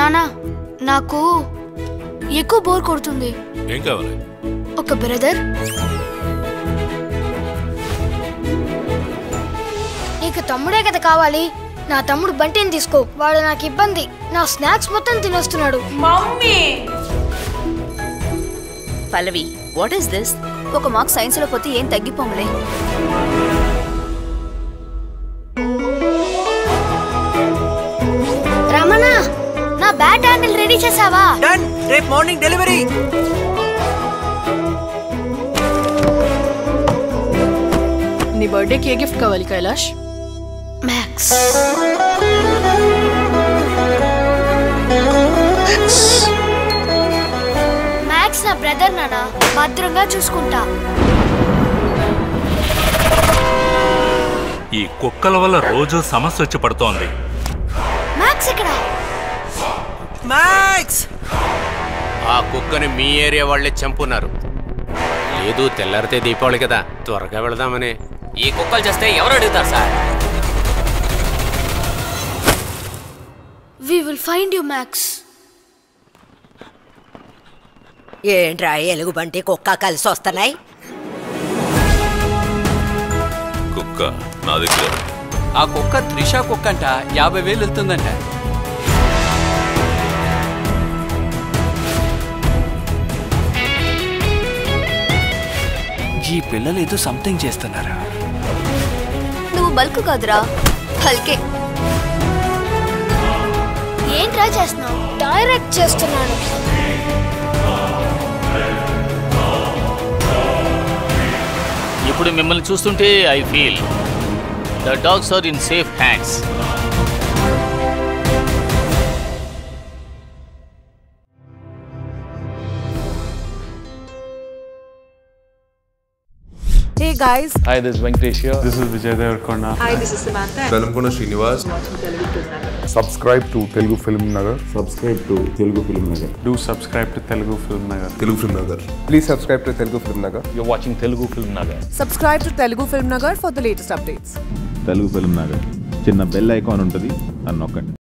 నానా నాకు ఎక్కువ బోర్ కొడుతుంది ఏం కావాలి ఒక బ్రదర్ నీకు తమ్ముడే కదా కావాలి నా తమ్ముడు బంటిని తీసుకో వాడు నాకు ఇబ్బంది నా స్నాక్స్ మొత్తం తినేస్తున్నాడు పల్లవి వాట్ ఈస్ దిస్ ఒక మార్క్ సైన్స్ లో పోతే ఏం తగ్గిపోములే రమణ నా బ్యాట్ హ్యాండిల్ రెడీ చేసావా డన్ రేపు మార్నింగ్ డెలివరీ నీ బర్త్డేకి ఏ గిఫ్ట్ కావాలి కైలాష్ మ్యాక్స్ మ్యాక్స్ నా బ్రదర్ నానా భద్రంగా చూసుకుంటా ఈ కుక్కల వల్ల రోజు సమస్య వచ్చి పడుతోంది మ్యాక్స్ ఇక్కడ మ్యాక్స్ ఆ కుక్కని మీ ఏరియా వాళ్ళే చంపున్నారు లేదు తెల్లారితే దీపావళి కదా త్వరగా వెళదామని ఈ కుక్కలు చేస్తే ఎవరు అడుగుతారు sir we will find you Max ఏంట్రా ఎలుగుబంటి కుక్క కలిసి వస్తున్నాయి కుక్క నా దగ్గర ఆ కుక్క త్రిష కుక్క అంట యాభై వేలు వెళ్తుందంట ఈ పిల్లలు ఏదో సంథింగ్ చేస్తున్నారా నువ్వు బల్క్ కాదురా హల్కే ఏంట్రా చేస్తున్నావు డైరెక్ట్ చేస్తున్నాను ఇప్పుడు మిమ్మల్ని చూస్తుంటే I feel the dogs are in safe hands Hey guys, Hi, this is Venkatesh here. This is Vijay Devarkonda. hi, this is Samantha. Velankonda Srinivas subscribe to Telugu Film Nagar subscribe to Telugu Film Nagar Do subscribe to Telugu Film Nagar. Telugu Film Nagar please subscribe to Telugu Film Nagar You're watching Telugu Film Nagar. Subscribe to Telugu Film Nagar for the latest updates. Telugu Film Nagar చిన్న bell icon ఉంటుంది అని నొక్కండి